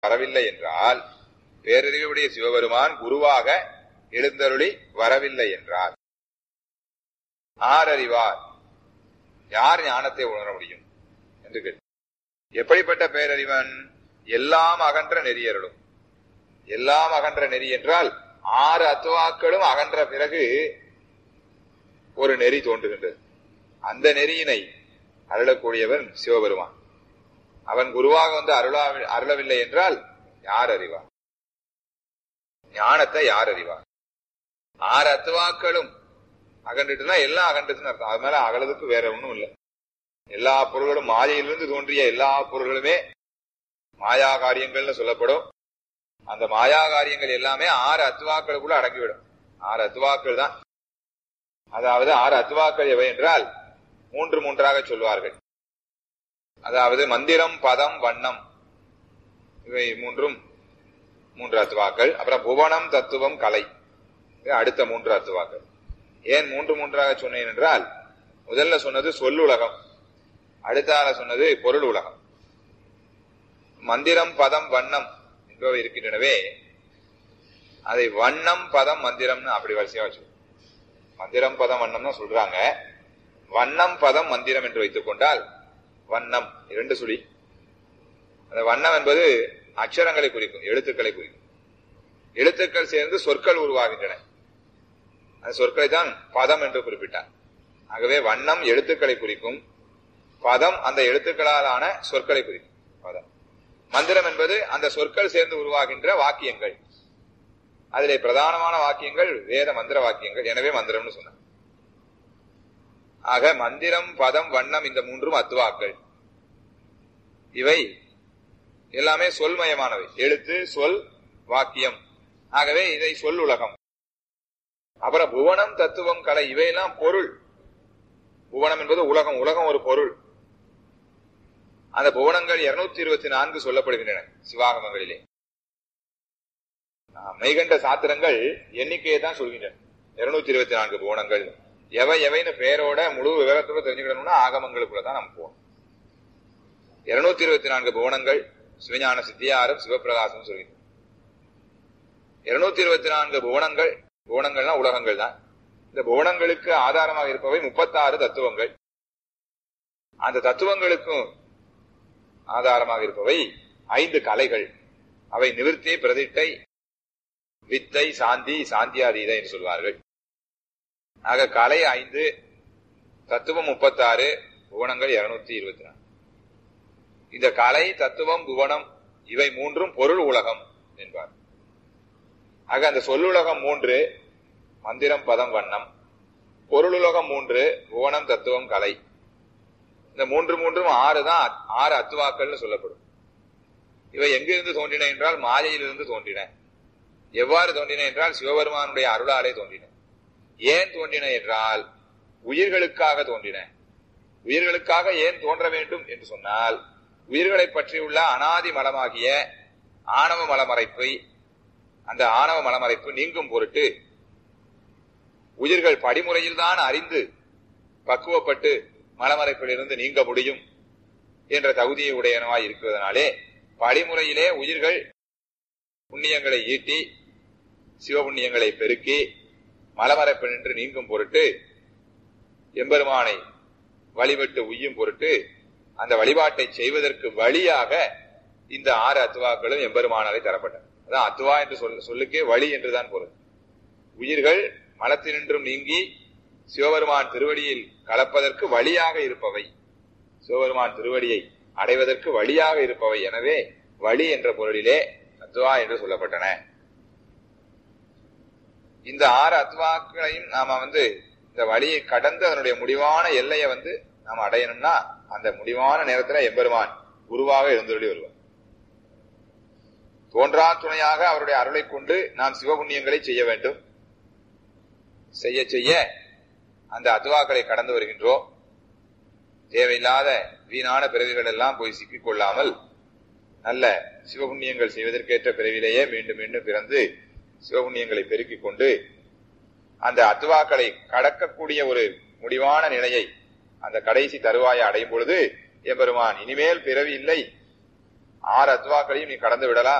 வரவில்லை என்றால் பேரறிவுடைய சிவபெருமான் குருவாக எழுந்தருளி வரவில்லை என்றால் ஆர் அறிவார் யார் ஞானத்தை உணர முடியும் என்று கேள்வி எப்படிப்பட்ட பேரறிவன் எல்லாம் அகன்ற நெறியருளும் எல்லாம் அகன்ற நெறி என்றால் ஆறு அத்துவாக்களும் அகன்ற பிறகு ஒரு நெறி தோன்றுகின்றது அந்த நெறியினை அருளக்கூடியவன் சிவபெருமான் அவன் குருவாக வந்து அருளா அருளவில்லை என்றால் யார் அறிவார் ஞானத்தை யார் அறிவார் ஆறு அத்துவாக்களும் அகன்றுட்டுனா எல்லாம் அகன்றதுன்னு அர்த்தம் அது மேல அகலதுக்கு வேற ஒண்ணும் இல்லை எல்லா பொருள்களும் மாயையிலிருந்து தோன்றிய எல்லா பொருள்களுமே மாயா காரியங்கள்னு சொல்லப்படும் அந்த மாயா காரியங்கள் எல்லாமே ஆறு அத்துவாக்களுக்குள்ள அடங்கிவிடும் ஆறு அத்துவாக்கள் தான் அதாவது ஆறு அத்துவாக்கள் எவை என்றால் மூன்று மூன்றாக சொல்வார்கள் அதாவது மந்திரம் பதம் வண்ணம் இவை மூன்றும் மூன்று அத்துவாக்கள் அப்புறம் புவனம் தத்துவம் கலை இது அடுத்த மூன்று அத்துவாக்கள் ஏன் மூன்று மூன்றாக சொன்னேன் என்றால் முதல்ல சொன்னது சொல்லுலகம் அடுத்தால சொன்னது பொருள் உலகம் மந்திரம் பதம் வண்ணம் என்பவை இருக்கின்றனவே அதை வண்ணம் பதம் மந்திரம்னு அப்படி வரிசையா வச்சு மந்திரம் பதம் வண்ணம் தான் சொல்றாங்க வண்ணம் பதம் மந்திரம் என்று வைத்துக் கொண்டால் வண்ணம் இரண்டு சுழி அந்த வண்ணம் என்பது அக்ஷரங்களை குறிக்கும் எழுத்துக்களை குறிக்கும் எழுத்துக்கள் சேர்ந்து சொற்கள் உருவாகின்றன அந்த சொற்களை தான் பதம் என்று குறிப்பிட்டார் ஆகவே வண்ணம் எழுத்துக்களை குறிக்கும் பதம் அந்த எழுத்துக்களாலான சொற்களை குறிக்கும் பதம் மந்திரம் என்பது அந்த சொற்கள் சேர்ந்து உருவாகின்ற வாக்கியங்கள் அதிலே பிரதானமான வாக்கியங்கள் வேத மந்திர வாக்கியங்கள் எனவே மந்திரம்னு சொன்னார் ஆக மந்திரம் பதம் வண்ணம் இந்த மூன்றும் அத்துவாக்கள் இவை எல்லாமே சொல்மயமானவை எழுத்து சொல் வாக்கியம் ஆகவே இதை சொல் உலகம் அப்புறம் புவனம் தத்துவம் கலை இவையெல்லாம் பொருள் புவனம் என்பது உலகம் உலகம் ஒரு பொருள் அந்த புவனங்கள் இருநூத்தி இருபத்தி நான்கு சொல்லப்படுகின்றன சிவாகமங்களிலே மெய்கண்ட சாத்திரங்கள் எண்ணிக்கையை தான் சொல்கின்றன இருநூத்தி இருபத்தி நான்கு புவனங்கள் எவை எவைன்னு பெயரோட முழு விவரத்தோட தெரிஞ்சுக்கணும்னா ஆகமங்களுக்குள்ள தான் நம்ம போகணும் இருநூத்தி இருபத்தி நான்கு புவனங்கள் சிவஞான சித்தியாரம் சிவபிரகாசம் சொல்கின்றன இருநூத்தி இருபத்தி நான்கு புவனங்கள் புவனங்கள்னா உலகங்கள் தான் இந்த புவனங்களுக்கு ஆதாரமாக இருப்பவை முப்பத்தாறு தத்துவங்கள் அந்த தத்துவங்களுக்கும் ஆதாரமாக இருப்பவை ஐந்து கலைகள் அவை நிவிற்த்தி பிரதிட்டை வித்தை சாந்தி சாந்தியாதீத என்று சொல்வார்கள் ஆக கலை ஐந்து தத்துவம் முப்பத்தாறு புவனங்கள் இருநூத்தி இருபத்தி நாலு இந்த கலை தத்துவம் புவனம் இவை மூன்றும் பொருள் உலகம் என்பார் ஆக அந்த சொல்லுலகம் மூன்று மந்திரம் பதம் வண்ணம் பொருளுலகம் மூன்று புவனம் தத்துவம் கலை இந்த மூன்று மூன்றும் ஆறு தான் ஆறு அத்துவாக்கள்னு சொல்லப்படும் இவை எங்கிருந்து தோன்றின என்றால் மாயையிலிருந்து தோன்றின எவ்வாறு தோன்றின என்றால் சிவபெருமானுடைய அருளாலே தோன்றின ஏன் தோன்றின என்றால் உயிர்களுக்காக தோன்றின உயிர்களுக்காக ஏன் தோன்ற வேண்டும் என்று சொன்னால் உயிர்களை பற்றியுள்ள அனாதி மலமாகிய ஆணவ மலமறைப்பை அந்த ஆணவ மலமறைப்பு நீங்கும் பொருட்டு உயிர்கள் படிமுறையில் தான் அறிந்து பக்குவப்பட்டு மலமறைப்பிலிருந்து நீங்க முடியும் என்ற தகுதியை உடையனவாய் இருக்கிறதுனாலே படிமுறையிலே உயிர்கள் புண்ணியங்களை ஈட்டி சிவபுண்ணியங்களை பெருக்கி மலமறைப்பு நின்று நீங்கும் பொருட்டு எம்பெருமானை வழிபட்டு உய்யும் பொருட்டு அந்த வழிபாட்டை செய்வதற்கு வழியாக இந்த ஆறு அத்துவாக்களும் எம்பெருமானாலே தரப்பட்டன அதான் அத்துவா என்று சொல் சொல்லுக்கே வழி என்றுதான் பொருள் உயிர்கள் மலத்தினின்றும் நீங்கி சிவபெருமான் திருவடியில் கலப்பதற்கு வழியாக இருப்பவை சிவபெருமான் திருவடியை அடைவதற்கு வழியாக இருப்பவை எனவே வழி என்ற பொருளிலே அத்வா என்று சொல்லப்பட்டன இந்த ஆறு அத்வாக்களையும் நாம வந்து இந்த வழியை கடந்து அதனுடைய முடிவான எல்லையை வந்து நாம் அடையணும்னா அந்த முடிவான நேரத்துல எம்பெருமான் குருவாக எழுந்தருளி வருவார் தோன்றா துணையாக அவருடைய அருளை கொண்டு நாம் சிவபுண்ணியங்களை செய்ய வேண்டும் செய்ய செய்ய அந்த அத்வாக்களை கடந்து வருகின்றோம் தேவையில்லாத வீணான பிறவிகள் எல்லாம் போய் சிக்கிக் கொள்ளாமல் நல்ல சிவபுண்ணியங்கள் செய்வதற்கேற்ற பிறவிலேயே மீண்டும் மீண்டும் பிறந்து சிவபுண்ணியங்களை பெருக்கிக் கொண்டு அந்த அத்துவாக்களை கடக்கக்கூடிய ஒரு முடிவான நிலையை அந்த கடைசி தருவாயை அடையும் பொழுது எம்பெருமான் இனிமேல் பிறவி இல்லை ஆறு அத்வாக்களையும் நீ கடந்து விடலாம்